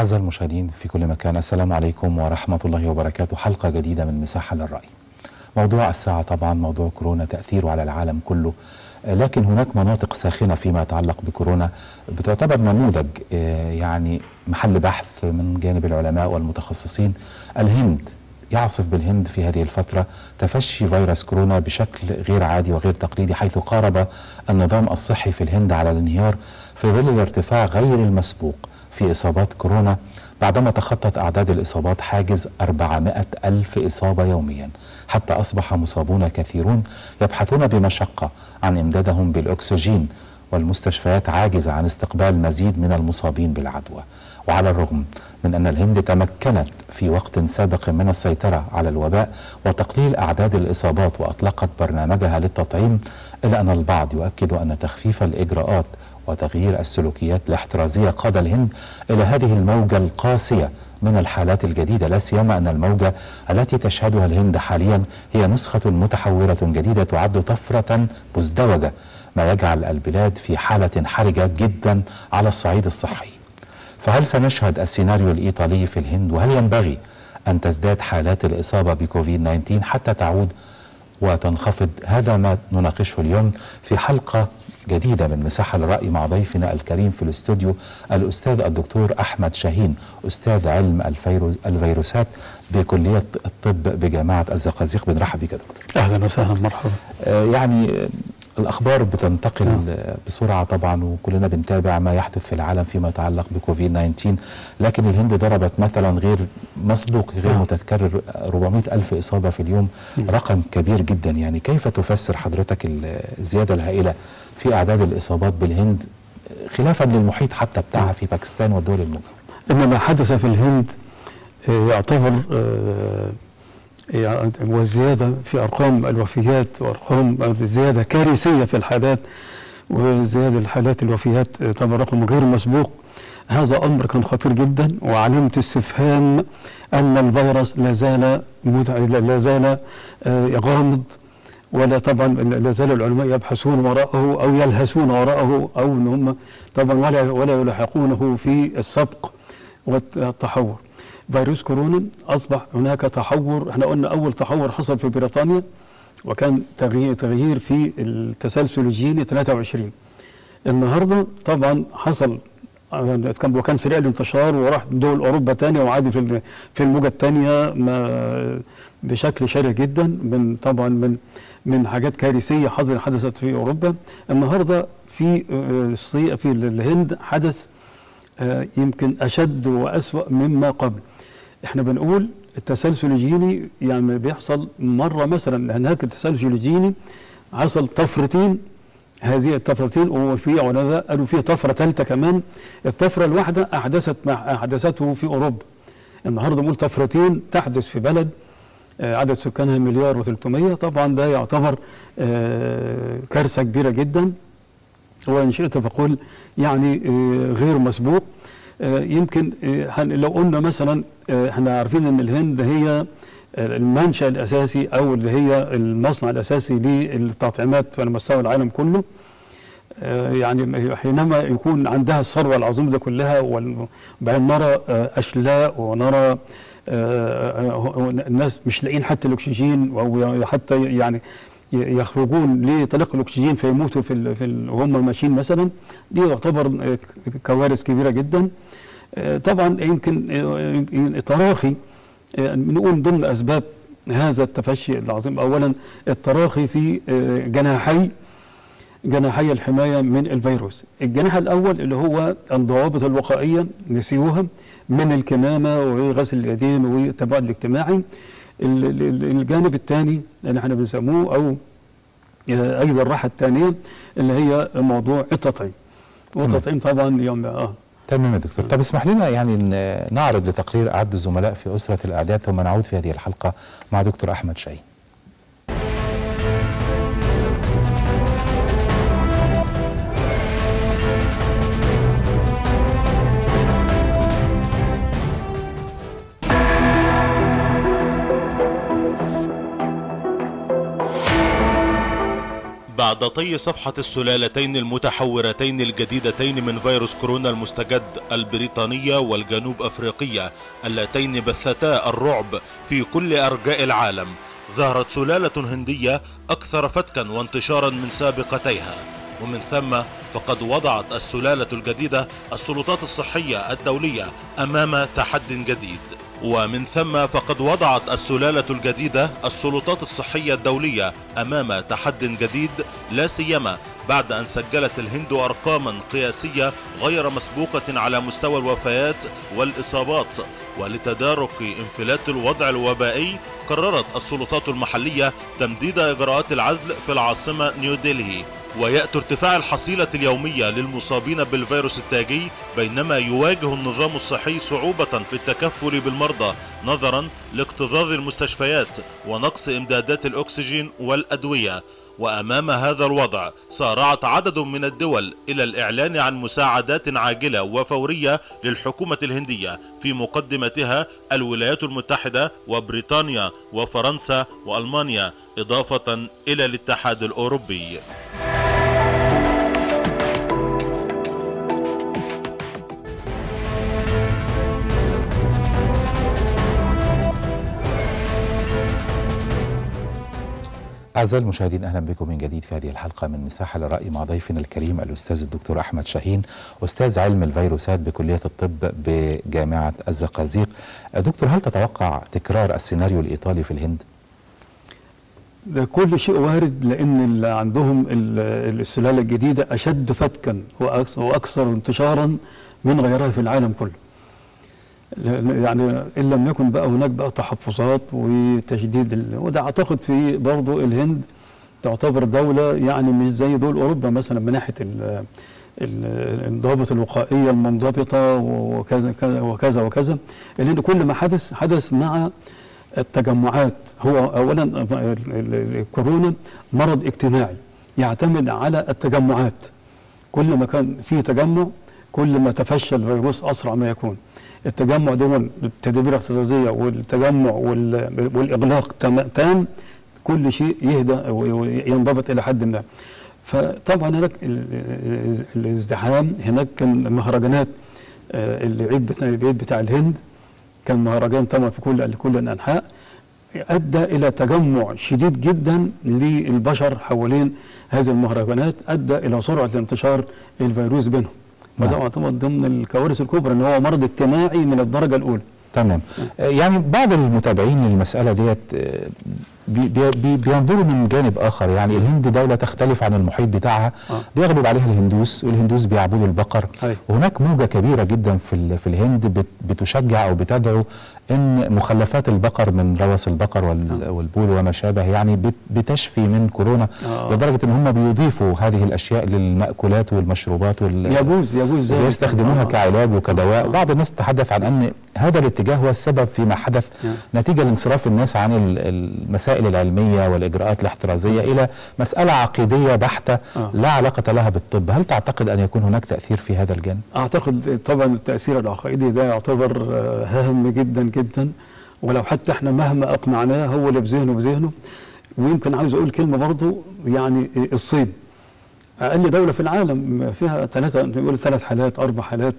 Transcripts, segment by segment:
أعزائي المشاهدين في كل مكان السلام عليكم ورحمة الله وبركاته حلقة جديدة من مساحة للرأي موضوع الساعة طبعا موضوع كورونا تأثيره على العالم كله لكن هناك مناطق ساخنة فيما يتعلق بكورونا بتعتبر نموذج يعني محل بحث من جانب العلماء والمتخصصين الهند يعصف بالهند في هذه الفترة تفشي فيروس كورونا بشكل غير عادي وغير تقليدي حيث قارب النظام الصحي في الهند على الانهيار في ظل الارتفاع غير المسبوق في إصابات كورونا بعدما تخطت أعداد الإصابات حاجز 400 ألف إصابة يوميا حتى أصبح مصابون كثيرون يبحثون بمشقة عن إمدادهم بالأكسجين والمستشفيات عاجزة عن استقبال مزيد من المصابين بالعدوى وعلى الرغم من أن الهند تمكنت في وقت سابق من السيطرة على الوباء وتقليل أعداد الإصابات وأطلقت برنامجها للتطعيم إلا أن البعض يؤكد أن تخفيف الإجراءات وتغيير السلوكيات الاحترازية قاد الهند إلى هذه الموجة القاسية من الحالات الجديدة لا سيما أن الموجة التي تشهدها الهند حاليا هي نسخة متحورة جديدة تعد طفرة مزدوجة ما يجعل البلاد في حالة حرجة جدا على الصعيد الصحي فهل سنشهد السيناريو الإيطالي في الهند وهل ينبغي أن تزداد حالات الإصابة بكوفيد 19 حتى تعود وتنخفض هذا ما نناقشه اليوم في حلقة جديدة من مساحة للرأي مع ضيفنا الكريم في الاستوديو الأستاذ الدكتور أحمد شاهين أستاذ علم الفيروس الفيروسات بكلية الطب بجامعة الزقازيق بنرحب بك يا دكتور أهلا وسهلا مرحبا آه يعني الأخبار بتنتقل نعم. بسرعة طبعا وكلنا بنتابع ما يحدث في العالم فيما يتعلق بكوفيد 19 لكن الهند ضربت مثلا غير مسبوق غير نعم. متكرر 400 ألف إصابة في اليوم نعم. رقم كبير جدا يعني كيف تفسر حضرتك الزيادة الهائلة في أعداد الإصابات بالهند خلافا للمحيط حتى بتاعها في باكستان والدول المجاورة إن ما حدث في الهند يعتبر يعني والزيادة في أرقام الوفيات وأرقام زيادة كارثية في الحالات وزيادة الحالات الوفيات طبعا رقم غير مسبوق هذا أمر كان خطير جدا وعلامة استفهام أن الفيروس لا زال لا زال غامض ولا طبعا لا زال العلماء يبحثون وراءه أو يلهثون وراءه أو أن هم طبعا ولا ولا يلحقونه في السبق والتحور فيروس كورونا اصبح هناك تحور احنا قلنا اول تحور حصل في بريطانيا وكان تغيير تغيير في التسلسل الجيني 23 النهارده طبعا حصل كان وكان سريع الانتشار وراح دول اوروبا ثانيه وعادي في في الموجه الثانيه بشكل شرس جدا من طبعا من من حاجات كارثيه حدثت في اوروبا النهارده في في الهند حدث يمكن اشد واسوا مما قبل احنا بنقول التسلسل الجيني يعني بيحصل مره مثلا هناك التسلسل الجيني حصل طفرتين هذه الطفرتين وفي علماء قالوا في طفره ثالثه كمان الطفره الواحده احدثت مع احدثته في اوروبا النهارده بنقول طفرتين تحدث في بلد عدد سكانها مليار و300 طبعا ده يعتبر كارثه كبيره جدا وان شئت فقل يعني غير مسبوق يمكن لو قلنا مثلا احنا عارفين ان الهند هي المنشا الاساسي او اللي هي المصنع الاساسي للتطعيمات على مستوى العالم كله يعني حينما يكون عندها الثروه العظيمه دي كلها وبعدين نرى اشلاء ونرى الناس مش لاقيين حتى الاكسجين او حتى يعني يخرجون لطريق الاكسجين فيموتوا في ال في ال وهم ماشيين مثلا دي يعتبر كوارث كبيره جدا طبعا يمكن تراخي نقول ضمن اسباب هذا التفشي العظيم اولا التراخي في جناحي جناحي الحمايه من الفيروس الجناح الاول اللي هو الضوابط الوقائيه نسيوها من الكمامه وغسل اليدين والتباعد الاجتماعي الجانب الثاني اللي احنا بنسموه او ايضا الراحه الثانيه اللي هي موضوع التطعيم والتطعيم طبعا يوم اه تمام يا دكتور طب اسمح لنا يعني نعرض لتقرير اعد الزملاء في اسره الاعداد ثم نعود في هذه الحلقه مع دكتور احمد شاهين بعد طي صفحة السلالتين المتحورتين الجديدتين من فيروس كورونا المستجد البريطانية والجنوب أفريقية اللتين بثتا الرعب في كل أرجاء العالم ظهرت سلالة هندية أكثر فتكا وانتشارا من سابقتيها ومن ثم فقد وضعت السلالة الجديدة السلطات الصحية الدولية أمام تحد جديد ومن ثم فقد وضعت السلالة الجديدة السلطات الصحية الدولية أمام تحد جديد لا سيما بعد أن سجلت الهند أرقاما قياسية غير مسبوقة على مستوى الوفيات والإصابات ولتدارك انفلات الوضع الوبائي قررت السلطات المحلية تمديد إجراءات العزل في العاصمة نيودلهي ويأتي ارتفاع الحصيلة اليومية للمصابين بالفيروس التاجي بينما يواجه النظام الصحي صعوبة في التكفل بالمرضى نظرا لاكتظاظ المستشفيات ونقص إمدادات الأكسجين والأدوية وأمام هذا الوضع سارعت عدد من الدول إلى الإعلان عن مساعدات عاجلة وفورية للحكومة الهندية في مقدمتها الولايات المتحدة وبريطانيا وفرنسا وألمانيا إضافة إلى الاتحاد الأوروبي أعزائي المشاهدين أهلا بكم من جديد في هذه الحلقة من مساحة للرأي مع ضيفنا الكريم الأستاذ الدكتور أحمد شاهين أستاذ علم الفيروسات بكلية الطب بجامعة الزقازيق دكتور هل تتوقع تكرار السيناريو الإيطالي في الهند؟ ده كل شيء وارد لان اللي عندهم ال- السلاله الجديده اشد فتكا وأكثر, واكثر انتشارا من غيرها في العالم كله. لأن- يعني ان لم يكن بقى هناك بقى تحفظات وتشديد ال... وده اعتقد في برضه الهند تعتبر دوله يعني مش زي دول اوروبا مثلا من ناحيه ال- ال- الضوابط الوقائيه المنضبطه وكذا كذا وكذا وكذا الهند كل ما حدث حدث مع التجمعات هو اولا ال- ال- الكورونا مرض اجتماعي يعتمد على التجمعات كل ما كان في تجمع كل ما تفشى الفيروس اسرع ما يكون التجمع دون التدابير الاحترازيه والتجمع وال- والاغلاق تام- تام كل شيء يهدى وينضبط الى حد ما فطبعا هناك ال- ال- الازدحام هناك كان مهرجانات آه، العيد بتاع العيد بتاع الهند كان مهرجان طبعا في كل كل الانحاء ادى الى تجمع شديد جدا للبشر حوالين هذه المهرجانات ادى الى سرعه انتشار الفيروس بينهم نعم. وده يعتبر ضمن الكوارث الكبرى ان هو مرض اجتماعي من الدرجه الاولى تمام آه، يعني بعض المتابعين للمسألة ديت آه، بي بي بي بينظروا من جانب آخر يعني الهند دولة تختلف عن المحيط بتاعها آه. بيغلب عليها الهندوس والهندوس بيعبدوا البقر أيوة. وهناك موجة كبيرة جدا في ال- في الهند بت- بتشجع أو بتدعو أن مخلفات البقر من روث البقر وال- والبول وما شابه يعني بت- بتشفي من كورونا آه. لدرجة أن هم بيضيفوا هذه الأشياء للمأكولات والمشروبات وال يجوز يجوز ذلك. ويستخدمونها آه. كعلاج وكدواء آه. بعض الناس تحدث عن أن هذا الاتجاه هو السبب فيما حدث نعم. نتيجة لانصراف الناس عن ال- المسائل العلمية والإجراءات الاحترازية إلى مسألة عقيدية بحتة آه. لا علاقة لها بالطب هل تعتقد أن يكون هناك تأثير في هذا الجانب؟ اعتقد طبعا التاثير العقائدي ده يعتبر آه، هام جدا جدا ولو حتى احنا مهما اقنعناه هو اللي بذهنه بذهنه ويمكن عاوز اقول كلمه برضو يعني الصين اقل دوله في العالم فيها ثلاثه نقول ثلاث حالات اربع حالات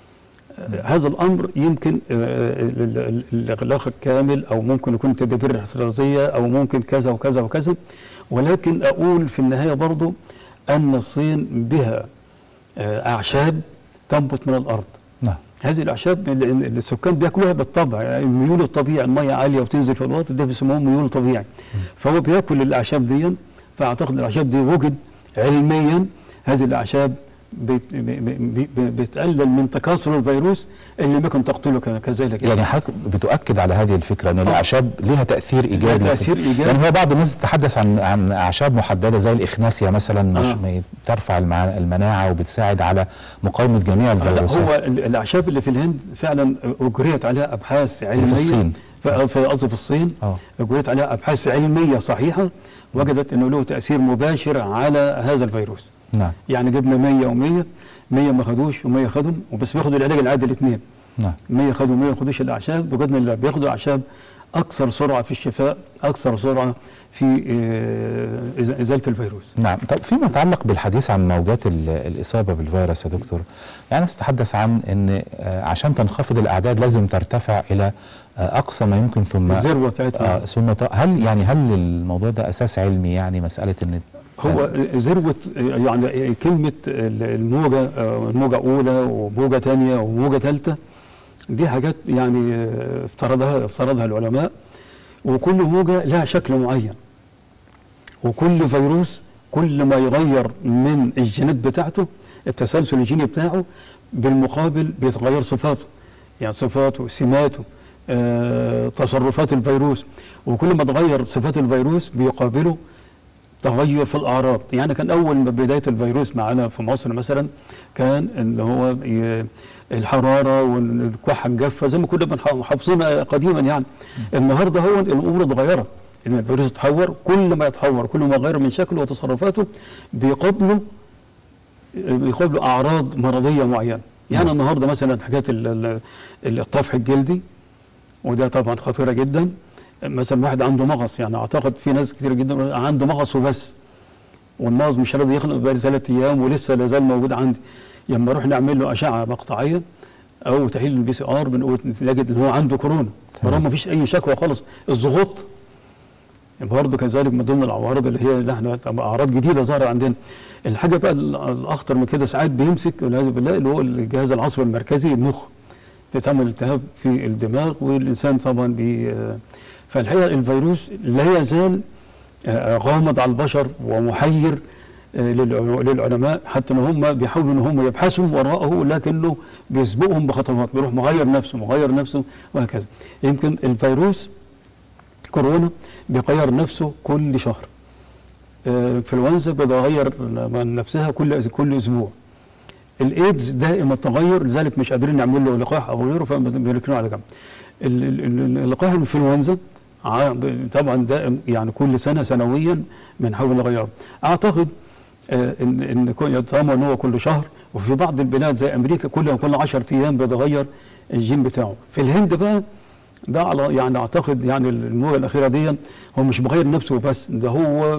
آه، هذا الامر يمكن آه، ال- ال- الاغلاق الكامل او ممكن يكون تدابير الاحترازيه او ممكن كذا وكذا وكذا ولكن اقول في النهايه برضو ان الصين بها آه، اعشاب تنبت من الارض نعم هذه الاعشاب اللي اللي السكان بياكلوها بالطبع يعني الميول الطبيعي الميه عاليه وتنزل في الوقت ده بيسموه ميول طبيعي فهو بياكل الاعشاب دي فاعتقد الاعشاب دي وجد علميا هذه الاعشاب بت- ب- ب- ب- بتقلل من تكاثر الفيروس اللي ممكن تقتله ك- كذلك يعني حضرتك بتؤكد على هذه الفكرة أن الأعشاب لها تأثير إيجابي تأثير إيجابي. يعني هو بعض الناس بتتحدث عن عن أعشاب محددة زي الإخناسيا مثلا مش آه. ما ترفع المع- المناعة وبتساعد على مقاومة جميع لا، الفيروسات هو ال- الاعشاب اللي في الهند فعلا اجريت عليها ابحاث علميه الصين. ف- في قصدي في الصين آه. اجريت عليها ابحاث علميه صحيحه وجدت انه له تاثير مباشر على هذا الفيروس نعم يعني جبنا 100 و100 100 ما خدوش و100 خدهم وبس بياخدوا العلاج العادي الاثنين نعم 100 خدوا 100 ما خدوش الاعشاب وجدنا اللي بياخدوا اعشاب اكثر سرعه في الشفاء اكثر سرعه في آه، إز- ازاله الفيروس نعم طب فيما يتعلق بالحديث عن موجات ال- الإصابة بالفيروس يا دكتور يعني نتحدث عن أن آه، عشان تنخفض الأعداد لازم ترتفع إلى آه، أقصى ما يمكن ثم الذروه بتاعتها آه ثم ط- هل يعني هل الموضوع ده أساس علمي يعني مسألة أن هو ذروه يعني كلمه الموجه آه، موجه اولى وموجه ثانيه وموجه ثالثه دي حاجات يعني آه، افترضها افترضها العلماء وكل موجه لها شكل معين وكل فيروس كل ما يغير من الجينات بتاعته التسلسل الجيني بتاعه بالمقابل بيتغير صفاته يعني صفاته سماته آه، تصرفات الفيروس وكل ما تغير صفات الفيروس بيقابله تغير في الاعراض يعني كان اول ما بدايه الفيروس معانا في مصر مثلا كان اللي هو ي- الحراره والكحه الجافه زي ما كنا بنح- حافظينها قديما يعني النهارده هو الامور اتغيرت ان الفيروس اتحور كل ما يتحور كل ما يغير من شكله وتصرفاته بيقابله بيقابله اعراض مرضيه معينه يعني النهارده مثلا حكايه ال- ال- الطفح الجلدي وده طبعا خطيره جدا مثلا واحد عنده مغص يعني اعتقد في ناس كتير جدا عنده مغص وبس والمغص مش راضي يخلق بقالي ثلاث ايام ولسه لا زال موجود عندي لما نروح نعمل له اشعه مقطعيه او تحليل البي سي ار بنقول نجد ان هو عنده كورونا برغم ما فيش اي شكوى خالص الضغوط برضه كذلك من ضمن العوارض اللي هي اللي احنا طبعا اعراض جديده ظهرت عندنا الحاجه بقى ال- الاخطر من كده ساعات بيمسك والعياذ بالله اللي هو الجهاز العصبي المركزي المخ بتعمل التهاب في الدماغ والانسان طبعا بي فالحقيقه الفيروس لا يزال آه، غامض على البشر ومحير آه، للع- للعلماء حتى ان هم بيحاولوا ان هم يبحثوا وراءه لكنه بيسبقهم بخطوات بيروح مغير نفسه مغير نفسه وهكذا يمكن الفيروس كورونا بيغير نفسه كل شهر آه، انفلونزا بتغير من نفسها كل كل اسبوع الايدز دائما تغير لذلك مش قادرين نعمل له لقاح او غيره فبنركنه على جنب ال- ال- ال- لقاح الانفلونزا ع- ب- طبعا دائم يعني كل سنه سنويا بنحاول نغيره اعتقد آه، ان ان كو- طالما ان هو كل شهر وفي بعض البلاد زي امريكا كل كل 10 ايام بيتغير الجين بتاعه في الهند بقى ده على يعني اعتقد يعني الموجه الاخيره دي هو مش بغير نفسه بس ده هو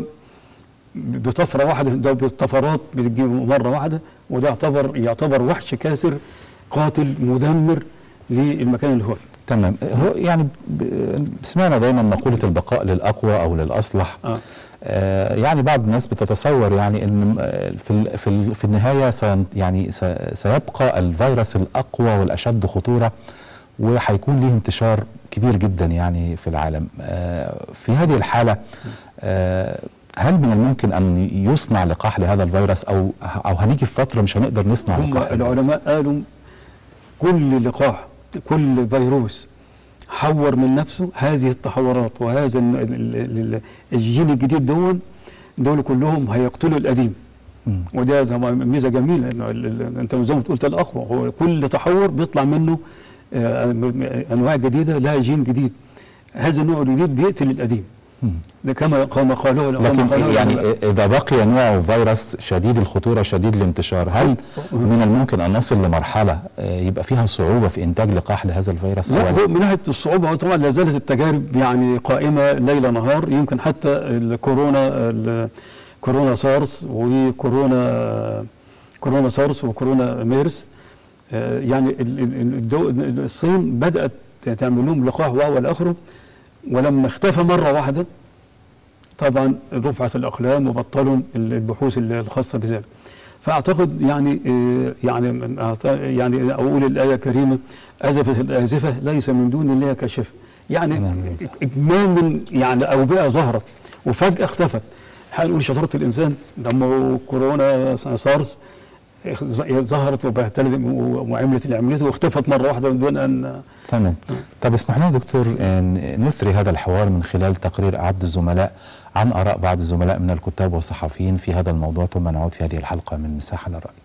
بطفره واحده ده بالطفرات بتجيب مره واحده وده يعتبر يعتبر وحش كاسر قاتل مدمر للمكان اللي هو فيه. تمام هو يعني ب- سمعنا دايما مقولة البقاء للأقوى أو للأصلح آه. آه يعني بعض الناس بتتصور يعني ان آه، في ال- في ال- في النهايه سين- يعني س- سيبقى الفيروس الاقوى والاشد خطوره وهيكون ليه انتشار كبير جدا يعني في العالم آه في هذه الحاله آه هل من الممكن ان يصنع لقاح لهذا الفيروس او او هنيجي في فتره مش هنقدر نصنع هم لقاح للفيروس؟ العلماء قالوا كل لقاح كل فيروس حور من نفسه هذه التحورات وهذا ال- ال- ال- الجين الجديد دول دول كلهم هيقتلوا القديم مم. وده طبعا ميزه جميله انه ال- ال- انت زي ما قلت الاقوى هو كل تحور بيطلع منه آه، م- م- انواع جديده لها جين جديد هذا النوع الجديد بيقتل القديم مم. ده كما كما قالوه كما لكن قالوه يعني العلماء. اذا بقي نوع فيروس شديد الخطوره شديد الانتشار هل من الممكن ان نصل لمرحله آه، يبقى فيها صعوبه في انتاج لقاح لهذا الفيروس لا أولاً؟ هو من ناحيه الصعوبه هو طبعا لا زالت التجارب يعني قائمه ليل نهار يمكن حتى الكورونا ال- كورونا سارس وكورونا كورونا سارس وكورونا ميرس آه، يعني ال- ال- الدو- الصين بدات تعمل لهم لقاح وهو الاخره ولما اختفى مره واحده طبعا رفعت الاقلام وبطلوا البحوث الخاصه بذلك فاعتقد يعني آه، يعني أعت- يعني اقول الايه الكريمه ازفت الازفه ليس من دون الله كاشفه يعني نعم. اجمالا يعني اوبئه ظهرت وفجاه اختفت هنقول شطاره الانسان لما كورونا سارس ظهرت وبهتلت وعملت اللي عملته واختفت مره واحده من دون ان تمام طب اسمح لنا دكتور ان نثري هذا الحوار من خلال تقرير اعد الزملاء عن اراء بعض الزملاء من الكتاب والصحفيين في هذا الموضوع ثم نعود في هذه الحلقه من مساحه للراي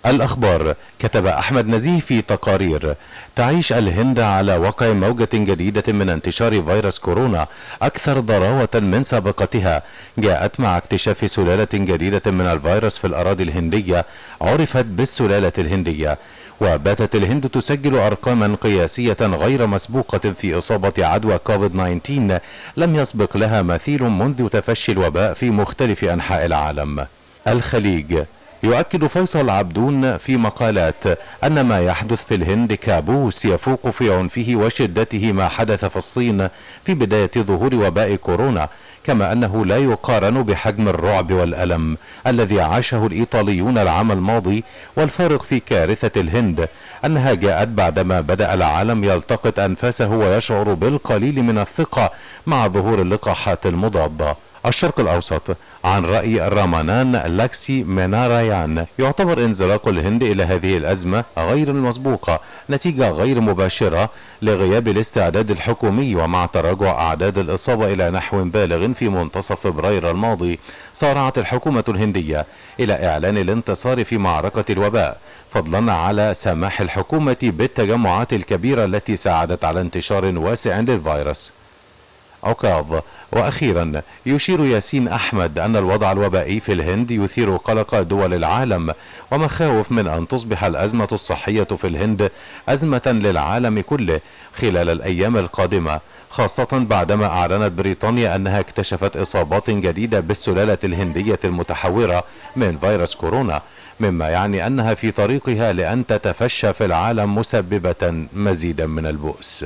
الأخبار كتب أحمد نزيه في تقارير تعيش الهند على وقع موجة جديدة من انتشار فيروس كورونا أكثر ضراوة من سابقتها جاءت مع اكتشاف سلالة جديدة من الفيروس في الأراضي الهندية عرفت بالسلالة الهندية وباتت الهند تسجل أرقاما قياسية غير مسبوقة في إصابة عدوى كوفيد 19 لم يسبق لها مثيل منذ تفشي الوباء في مختلف أنحاء العالم الخليج يؤكد فيصل عبدون في مقالات أن ما يحدث في الهند كابوس يفوق في عنفه وشدته ما حدث في الصين في بداية ظهور وباء كورونا كما أنه لا يقارن بحجم الرعب والألم الذي عاشه الإيطاليون العام الماضي والفارق في كارثة الهند أنها جاءت بعدما بدأ العالم يلتقط أنفاسه ويشعر بالقليل من الثقة مع ظهور اللقاحات المضادة الشرق الأوسط عن رأي رامانان لاكسي مينارايان يعتبر انزلاق الهند إلى هذه الأزمة غير المسبوقة نتيجة غير مباشرة لغياب الاستعداد الحكومي ومع تراجع أعداد الإصابة إلى نحو بالغ في منتصف فبراير الماضي سارعت الحكومة الهندية إلى إعلان الانتصار في معركة الوباء فضلا على سماح الحكومة بالتجمعات الكبيرة التي ساعدت على انتشار واسع للفيروس عكاظ واخيرا يشير ياسين احمد ان الوضع الوبائي في الهند يثير قلق دول العالم ومخاوف من ان تصبح الازمه الصحيه في الهند ازمه للعالم كله خلال الايام القادمه خاصة بعدما أعلنت بريطانيا أنها اكتشفت إصابات جديدة بالسلالة الهندية المتحورة من فيروس كورونا مما يعني أنها في طريقها لأن تتفشى في العالم مسببة مزيدا من البؤس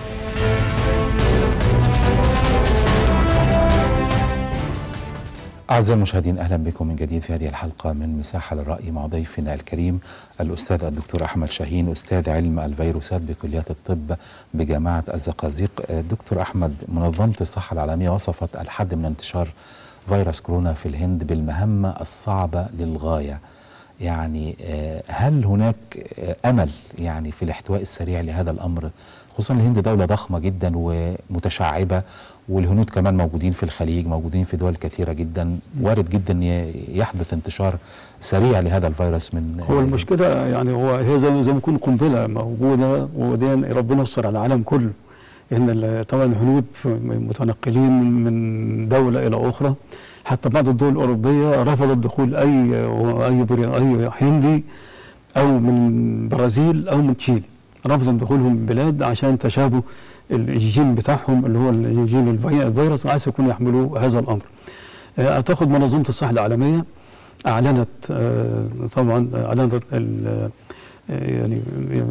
أعزائي المشاهدين أهلا بكم من جديد في هذه الحلقة من مساحة للرأي مع ضيفنا الكريم الأستاذ الدكتور أحمد شاهين أستاذ علم الفيروسات بكلية الطب بجامعة الزقازيق دكتور أحمد منظمة الصحة العالمية وصفت الحد من انتشار فيروس كورونا في الهند بالمهمة الصعبة للغاية يعني هل هناك أمل يعني في الاحتواء السريع لهذا الأمر خصوصا الهند دولة ضخمة جدا ومتشعبة والهنود كمان موجودين في الخليج موجودين في دول كثيرة جدا وارد جدا يحدث انتشار سريع لهذا الفيروس من هو المشكلة يعني هو هي زي زي ما يكون قنبلة موجودة ودين ربنا يستر على العالم كله ان طبعا الهنود متنقلين من دولة إلى أخرى حتى بعض الدول الأوروبية رفضت دخول أي أي أي هندي أو من برازيل أو من تشيلي رفضوا دخولهم البلاد عشان تشابه الجين بتاعهم اللي هو الجين الفيروس عايز يكونوا يحملوا هذا الامر. اعتقد منظمه الصحه العالميه اعلنت طبعا اعلنت يعني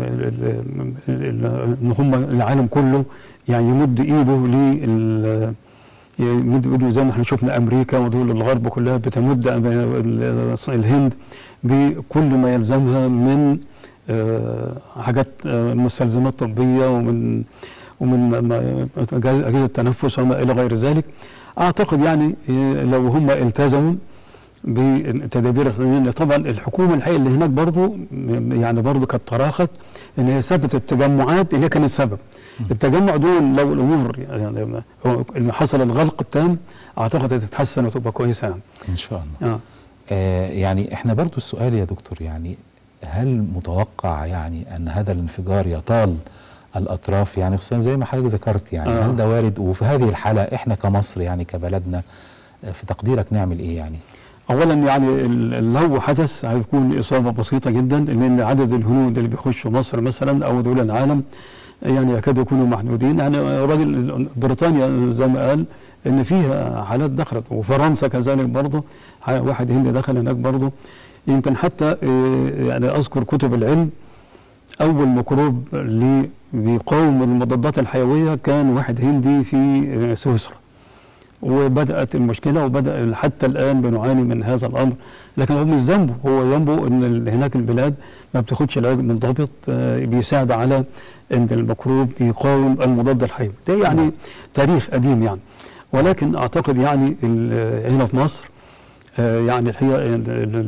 ان هم العالم كله يعني يمد ايده لل يمد ايده زي ما احنا شفنا امريكا ودول الغرب كلها بتمد الهند بكل ما يلزمها من حاجات مستلزمات طبيه ومن ومن اجهزه التنفس وما الى غير ذلك اعتقد يعني لو هم التزموا بتدابير لان طبعا الحكومه الحقيقه اللي هناك برضو يعني برضو كانت تراخت ان هي سابت التجمعات اللي كانت سبب التجمع دول لو الامور يعني اللي حصل الغلق التام اعتقد هتتحسن وتبقى كويسه يعني ان شاء الله آه. آه يعني احنا برضو السؤال يا دكتور يعني هل متوقع يعني ان هذا الانفجار يطال الاطراف يعني خصوصا زي ما حضرتك ذكرت يعني آه. هل ده وارد وفي هذه الحاله احنا كمصر يعني كبلدنا في تقديرك نعمل ايه يعني؟ اولا يعني لو حدث هيكون اصابه بسيطه جدا لان عدد الهنود اللي بيخشوا مصر مثلا او دول العالم يعني يكاد يكونوا محدودين يعني راجل بريطانيا زي ما قال ان فيها حالات دخلت وفرنسا كذلك برضه واحد هندي دخل هناك برضه يمكن حتى يعني اذكر كتب العلم اول ميكروب اللي بيقاوم المضادات الحيويه كان واحد هندي في سويسرا وبدات المشكله وبدا حتى الان بنعاني من هذا الامر لكن هو مش ذنبه هو ذنبه ان هناك البلاد ما بتاخدش علاج منضبط بيساعد على ان الميكروب يقاوم المضاد الحيوي ده يعني تاريخ قديم يعني ولكن اعتقد يعني هنا في مصر يعني الحقيقه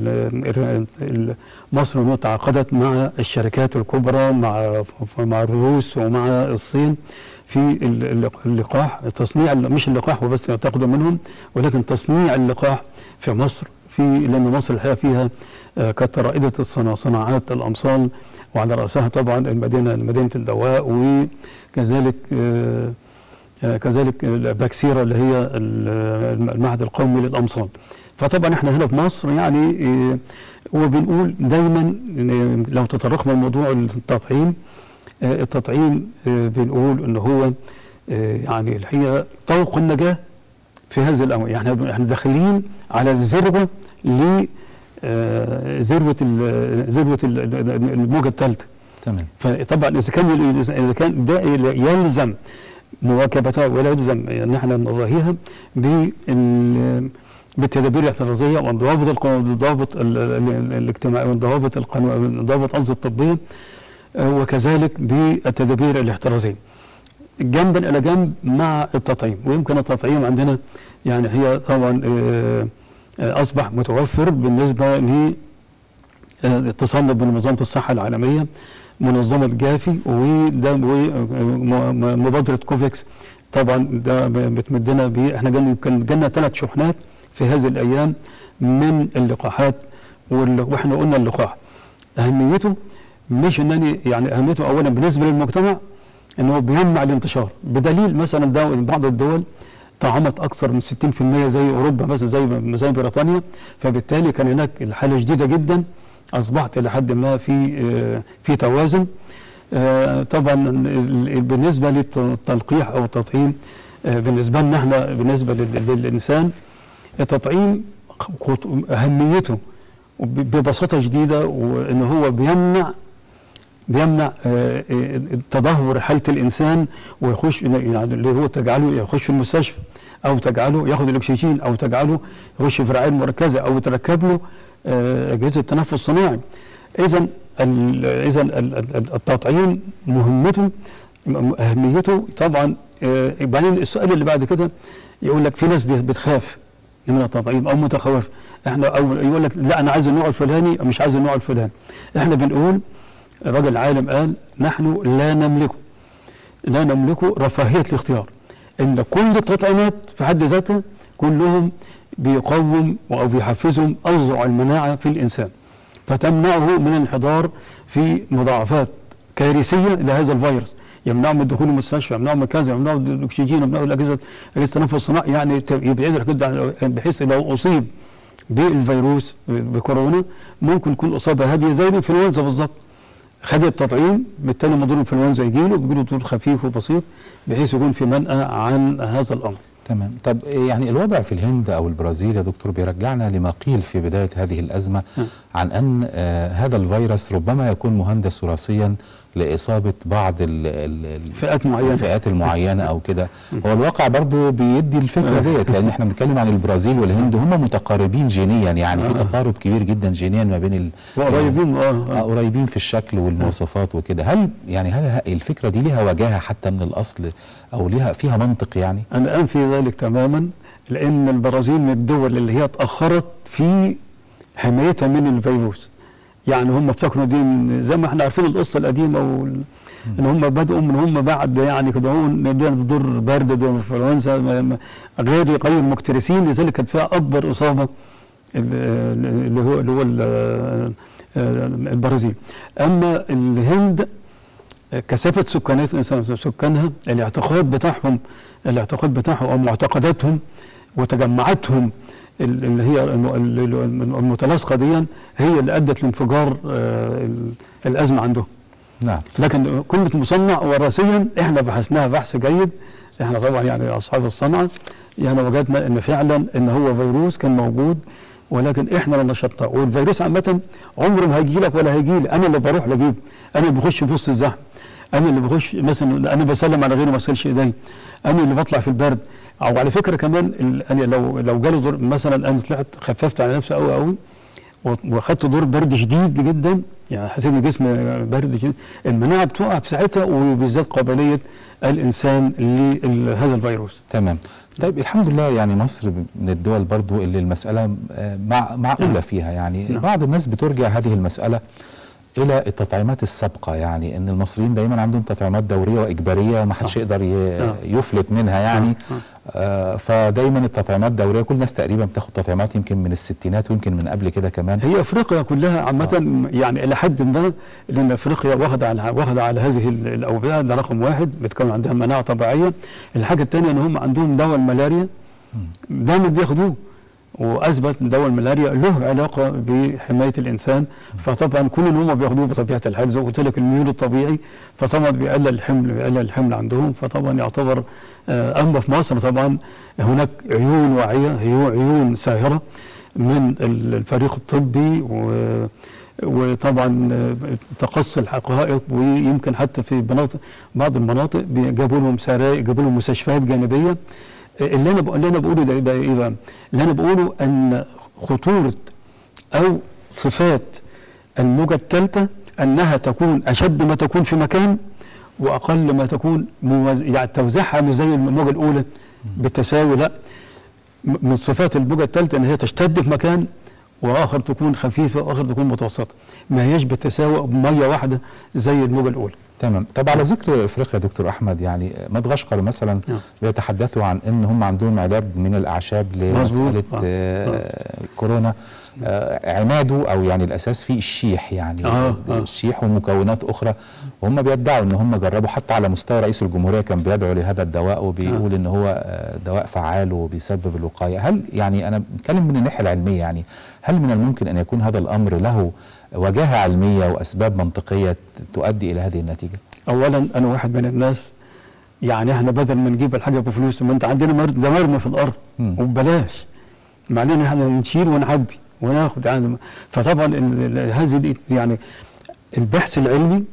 مصر تعاقدت مع الشركات الكبرى مع مع الروس ومع الصين في ال- ال- اللقاح تصنيع ال- مش اللقاح وبس تاخده منهم ولكن تصنيع اللقاح في مصر في لان مصر الحقيقه فيها آه، كانت رائده الصنا- صناعات الامصال وعلى راسها طبعا المدينه مدينه الدواء وكذلك آه، آه، كذلك الباكسيرا اللي هي ال- المعهد القومي للامصال فطبعا احنا هنا في مصر يعني آه، وبنقول دايما إن لو تطرقنا لموضوع التطعيم آه، التطعيم آه، بنقول ان هو آه، يعني الحقيقه طوق النجاه في هذا الامر يعني احنا احنا داخلين على الذروه ل آه، ذروه ال- ذروه ال- ال- الموجه الثالثه تمام فطبعا اذا كان اذا كان ده يلزم مواكبتها ولا يلزم ان احنا نضاهيها بال بالتدابير الاحترازيه والضوابط القانون- الضوابط ال- ال- الاجتماعيه والضوابط القانون الضوابط قصدي الطبيه آه، وكذلك بالتدابير الاحترازيه. جنبا الى جنب مع التطعيم ويمكن التطعيم عندنا يعني هي طبعا آه، آه، اصبح متوفر بالنسبه ل آه، تصنف بمنظمه الصحه العالميه منظمه جافي وده ومبادره كوفيكس طبعا ده ب- بتمدنا ب احنا جالنا كان جالنا ثلاث شحنات في هذه الايام من اللقاحات وال- واحنا قلنا اللقاح اهميته مش انني يعني اهميته اولا بالنسبه للمجتمع ان هو بيمنع الانتشار بدليل مثلا دو- بعض الدول طعمت اكثر من 60% زي اوروبا مثلا زي زي بريطانيا فبالتالي كان هناك الحاله شديده جدا اصبحت الى حد ما في آه، في توازن آه، طبعا ال- ال- بالنسبه للتلقيح او التطعيم آه، بالنسبه لنا احنا بالنسبه لل- للانسان التطعيم خط- اهميته وب- ببساطه شديده وان هو بيمنع بيمنع آه، آه، تدهور حاله الانسان ويخش يعني اللي هو تجعله يخش المستشفى او تجعله ياخد الاكسجين او تجعله يخش في رعايه مركزه او تركب له آه، اجهزه تنفس صناعي اذا اذا التطعيم مهمته م- اهميته طبعا آه، بعدين السؤال اللي بعد كده يقول لك في ناس بي- بتخاف من التطعيم او متخوف احنا او يقول لك لا انا عايز النوع الفلاني مش عايز النوع الفلاني احنا بنقول الراجل عالم قال نحن لا نملك لا نملك رفاهيه الاختيار ان كل التطعيمات في حد ذاتها كلهم بيقوم او بيحفزهم اذرع المناعه في الانسان فتمنعه من الانحدار في مضاعفات كارثيه لهذا الفيروس يمنعه من الدخول المستشفى يمنعه من كذا يمنعه من الاكسجين يمنعه الاجهزه اجهزه التنفس الصناعي يعني ت- يبعد جدا عن- بحيث لو اصيب بالفيروس بكورونا ممكن يكون اصابه هاديه زي الانفلونزا بالظبط خد التطعيم بالتالي موضوع الانفلونزا يجيله بيجيله دور خفيف وبسيط بحيث يكون في منأى عن هذا الامر تمام طب يعني الوضع في الهند او البرازيل يا دكتور بيرجعنا لما قيل في بدايه هذه الازمه م. عن ان آه هذا الفيروس ربما يكون مهندس وراثيا لاصابه بعض ال ال فئات معينة. الفئات المعينه او كده هو الواقع برضو بيدي الفكره ديت لان احنا بنتكلم عن البرازيل والهند هم متقاربين جينيا يعني في تقارب كبير جدا جينيا ما بين ال وقريبين اه, آه، آه. قريبين في الشكل والمواصفات وكده هل يعني هل ه- الفكره دي ليها وجاهه حتى من الاصل او ليها فيها منطق يعني انا انفي ذلك تماما لان البرازيل من الدول اللي هي اتاخرت في حمايتها من الفيروس يعني هم افتكروا دي من- زي ما احنا عارفين القصه القديمه وال... ان هم بداوا من هم بعد يعني كده هو نبدا دور برد دور انفلونزا ما- ما- غير غير مكترثين لذلك كانت فيها اكبر اصابه ال- اللي هو اللي هو ال- البرازيل اما الهند كثافه سكانات سكانها الاعتقاد بتاعهم الاعتقاد بتاعهم او معتقداتهم وتجمعاتهم ال- اللي هي الم- ال- ال- المتلاصقه دي هي اللي ادت لانفجار آه، ال- الازمه عندهم نعم لكن كلمه مصنع وراثيا احنا بحثناها بحث جيد احنا طبعا يعني اصحاب الصنعه يعني وجدنا ان فعلا ان هو فيروس كان موجود ولكن احنا اللي نشطناه والفيروس عامه عمره ما هيجي لك ولا هيجي لي انا اللي بروح لاجيبه انا اللي بخش في وسط الزحمه انا اللي بخش مثلا انا بسلم على غيري ما اغسلش ايدي انا اللي بطلع في البرد او على فكره كمان ال- انا لو لو جالي دور مثلا انا طلعت خففت على نفسي قوي قوي واخدت دور برد شديد جدا يعني حسيت ان جسمي برد شديد المناعه بتقع في ساعتها وبالذات قابليه الانسان لهذا الفيروس تمام طيب الحمد لله يعني مصر من الدول برضو اللي المسألة آه، مع معقولة نعم. فيها يعني نعم. بعض الناس بترجع هذه المسألة الى التطعيمات السابقه يعني ان المصريين دايما عندهم تطعيمات دوريه واجباريه وما حدش صح. يقدر ي- آه. يفلت منها يعني آه. آه فدايما التطعيمات دوريه كل الناس تقريبا بتاخد تطعيمات يمكن من الستينات ويمكن من قبل كده كمان هي افريقيا كلها عامه يعني الى حد ما لان افريقيا واخده على واخده على هذه ال- الاوبئه ده رقم واحد بتكون عندها مناعه طبيعيه الحاجه الثانيه ان هم عندهم دواء الملاريا دايما بياخدوه واثبت ان دواء الملاريا له علاقه بحمايه الانسان فطبعا كل ان هم بياخدوه بطبيعه الحال زي ما قلت لك الميول الطبيعي فطبعا بيقلل الحمل بيقلل الحمل عندهم فطبعا يعتبر آه، اما في مصر طبعا هناك عيون واعيه هي عيون ساهره من ال- الفريق الطبي و وطبعا آه، تقصي الحقائق ويمكن حتى في مناطق بعض المناطق بي- جابوا لهم سراير جابوا لهم مستشفيات جانبيه اللي انا بق- اللي انا بقوله ده يبقى ايه بقى؟ اللي انا بقوله ان خطوره او صفات الموجه الثالثه انها تكون اشد ما تكون في مكان واقل ما تكون موز... يعني توزيعها مش زي الموجه الاولى بالتساوي لا م- من صفات الموجه الثالثه ان هي تشتد في مكان واخر تكون خفيفه واخر تكون متوسطه ما هياش بالتساوي بميه واحده زي الموجه الاولى تمام طب على ذكر افريقيا يا دكتور احمد يعني مدغشقر مثلا نعم. بيتحدثوا عن ان هم عندهم علاج من الاعشاب لمساله مظبوط. آه. آه كورونا آه عماده او يعني الاساس فيه الشيح يعني آه، آه. الشيح ومكونات اخرى وهم بيدعوا ان هم جربوا حتى على مستوى رئيس الجمهوريه كان بيدعو لهذا الدواء وبيقول ان هو آه، دواء فعال وبيسبب الوقايه هل يعني انا بتكلم من الناحيه العلميه يعني هل من الممكن ان يكون هذا الامر له وجاهه علميه واسباب منطقيه تؤدي الى هذه النتيجه اولا انا واحد من الناس يعني احنا بدل ما نجيب الحاجه بفلوس ما انت عندنا مرض ده مرمي في الارض مم. وببلاش معناه احنا نشيل ونعبي وناخد يعني فطبعا ال- ال- هذه دي- يعني البحث العلمي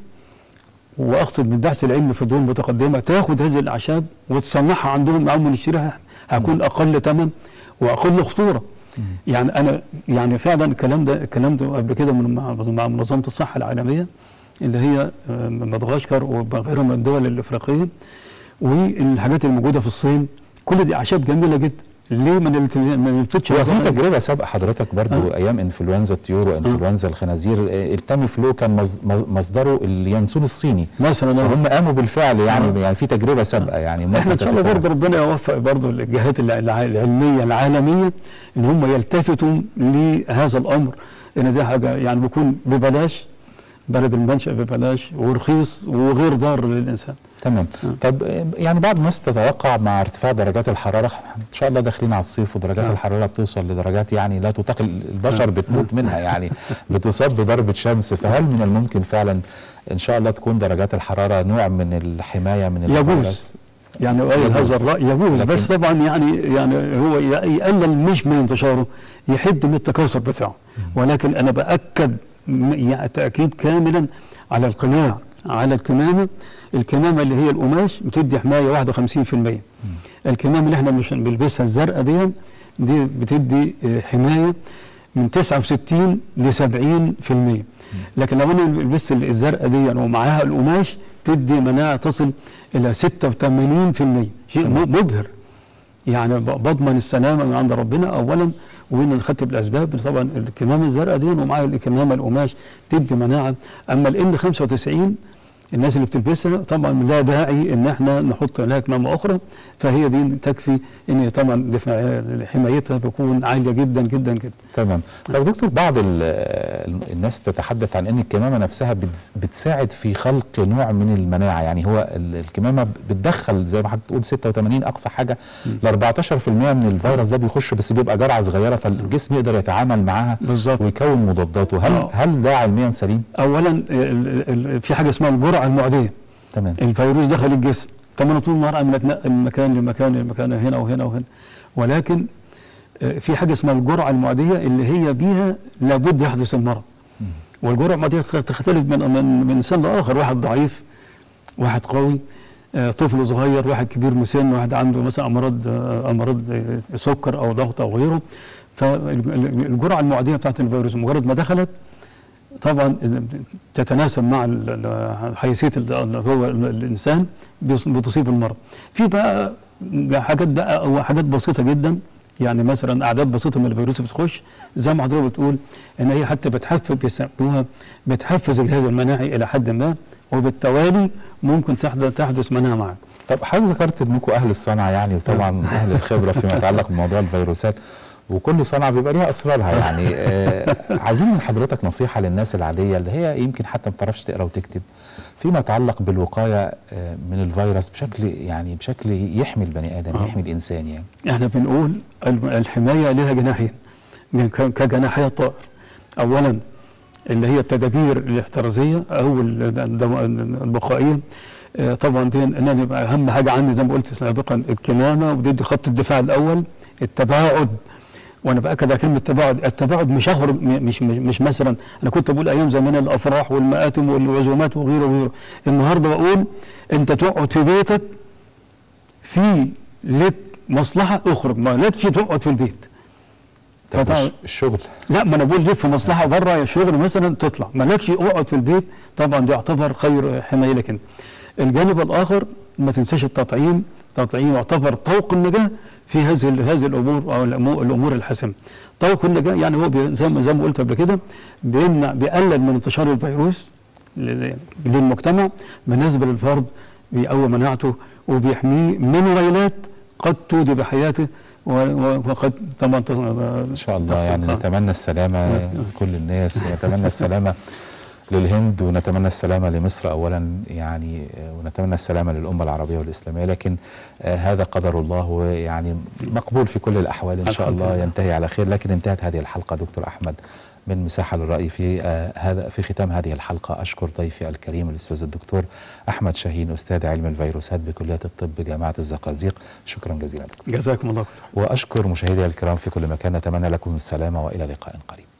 واقصد بالبحث العلمي في دول متقدمه تاخد هذه الاعشاب وتصنعها عندهم معاهم ونشتريها هيكون اقل ثمن واقل خطوره يعني انا يعني فعلا الكلام ده الكلام ده قبل كده من مع مع منظمه الصحه العالميه اللي هي آه، مدغشقر وغيرها من الدول الافريقيه والحاجات الموجوده في الصين كل دي اعشاب جميله جدا ليه ما نلت- ما نلفتش هو في نظرنا؟ تجربه سابقه حضرتك برضو آه. ايام انفلونزا الطيور وانفلونزا الخنازير آه، التامي فلو كان مص- مص- مصدره اليانسون الصيني مثلا فهم قاموا بالفعل يعني آه. يعني في تجربه سابقه يعني ممكن احنا ان شاء الله تتكرر. برضه ربنا يوفق برضه الجهات الع- الع- العلميه العالميه ان هم يلتفتوا لهذا الامر ان دي حاجه يعني بيكون ببلاش بلد المنشا ببلاش ورخيص وغير ضار للانسان تمام طب آه، يعني بعض الناس تتوقع مع ارتفاع درجات الحراره ان شاء الله داخلين على الصيف ودرجات آه. الحراره بتوصل لدرجات يعني لا تطاق البشر بتموت منها يعني بتصاب بضربه شمس فهل من الممكن فعلا ان شاء الله تكون درجات الحراره نوع من الحمايه من يجوز. الفيروس؟ يعني أي يجوز. هذا الراي يجوز لكن- بس طبعا يعني يعني هو ي- يقلل مش من انتشاره يحد من التكاثر بتاعه ولكن انا باكد م- يعني تاكيد كاملا على القناع على الكمامه الكمامه اللي هي القماش بتدي حمايه 51% الكمامه اللي احنا مش بنلبسها الزرقاء دي دي بتدي آه، حمايه من 69 ل 70% لكن لو انا لبست الزرقاء دي ومعاها القماش تدي مناعه تصل الى 86% شيء م- مبهر يعني ب- بضمن السلامه من عند ربنا اولا وان خدت بالاسباب طبعا الكمامه الزرقاء دي ومعاها الكمامه القماش تدي مناعه اما الان 95 الناس اللي بتلبسها طبعا لا داعي ان احنا نحط لها كمامه اخرى فهي دي تكفي ان طبعا دفاع حمايتها بيكون عاليه جدا جدا جدا تمام طب دكتور بعض ال- ال- الناس بتتحدث عن ان الكمامه نفسها بتس- بتساعد في خلق نوع من المناعه يعني هو ال- الكمامه بتدخل زي ما حضرتك بتقول 86 اقصى حاجه ل 14% من الفيروس ده بيخش بس بيبقى جرعه صغيره فالجسم يقدر يتعامل معاها بالظبط. ويكون مضاداته هل آه. هل ده علميا سليم؟ اولا ال- ال- في حاجه اسمها الجرعه المعديه تمام الفيروس دخل الجسم طب انا طول النهار عمال اتنقل من مكان لمكان لمكان هنا وهنا وهنا ولكن آه، في حاجه اسمها الجرعه المعديه اللي هي بيها لابد يحدث المرض والجرعه المعديه تختلف من من من انسان لاخر واحد ضعيف واحد قوي آه، طفل صغير واحد كبير مسن واحد عنده مثلا امراض آه، امراض آه، سكر او ضغط او غيره فالجرعه المعديه بتاعت الفيروس مجرد ما دخلت طبعا إذا تتناسب مع ال- ال- حيثيه ال- اللي هو ال- الانسان بيص- بتصيب المرض في بقى حاجات بقى او حاجات بسيطه جدا يعني مثلا اعداد بسيطه من الفيروس بتخش زي ما حضرتك بتقول ان هي حتى بتحفز بيسموها بتحفز الجهاز المناعي الى حد ما وبالتوالي ممكن تحدث تحدث مناعه معك طب حضرتك ذكرت انكم اهل الصنعه يعني وطبعا اهل الخبره فيما يتعلق بموضوع الفيروسات وكل صنعه بيبقى ليها اسرارها يعني آه عايزين من حضرتك نصيحه للناس العاديه اللي هي يمكن حتى ما بتعرفش تقرا وتكتب فيما يتعلق بالوقايه آه من الفيروس بشكل يعني بشكل يحمي البني ادم آه. يحمي الانسان يعني احنا بنقول الم- الحمايه لها جناحين من ك- كجناحي الطائر اولا اللي هي التدابير الاحترازيه او ال- الدم- البقائيه آه، طبعا دي ان انا يبقى اهم حاجه عندي زي ما قلت سابقا الكمامه ودي خط الدفاع الاول التباعد وانا باكد على كلمه تباعد التباعد مش اخرج م- مش مش, مش مثلا انا كنت بقول ايام زمان الافراح والمآتم والعزومات وغيره وغيره النهارده بقول انت تقعد في بيتك في لك مصلحه اخرج ما لكش تقعد في البيت طب فطبعاً- الش- الشغل لا ما انا بقول ليك في مصلحه بره الشغل مثلا تطلع مالكش اقعد في البيت طبعا ده يعتبر خير حمايه لك انت الجانب الاخر ما تنساش التطعيم التطعيم يعتبر طوق النجاه في هذه ال- هذه الامور او الامور, الأمور الحاسمه طوق النجاه يعني هو بي- زي ما زي ما قلت قبل كده بيمنع بيقلل من انتشار الفيروس لل- للمجتمع بالنسبه للفرد بيقوي مناعته وبيحميه من ويلات قد تودي بحياته و- و- وقد طبعا ان شاء الله يعني نتمنى السلامه لكل الناس ونتمنى السلامه للهند ونتمنى السلامه لمصر اولا يعني آه، ونتمنى السلامه للامه العربيه والاسلاميه لكن آه هذا قدر الله ويعني مقبول في كل الاحوال ان شاء الحمد الله لله. ينتهي على خير لكن انتهت هذه الحلقه دكتور احمد من مساحه للراي في آه هذا في ختام هذه الحلقه اشكر ضيفي الكريم الاستاذ الدكتور احمد شاهين استاذ علم الفيروسات بكليه الطب جامعه الزقازيق شكرا جزيلا دكتور جزاكم الله خير واشكر مشاهدي الكرام في كل مكان نتمنى لكم السلامه والى لقاء قريب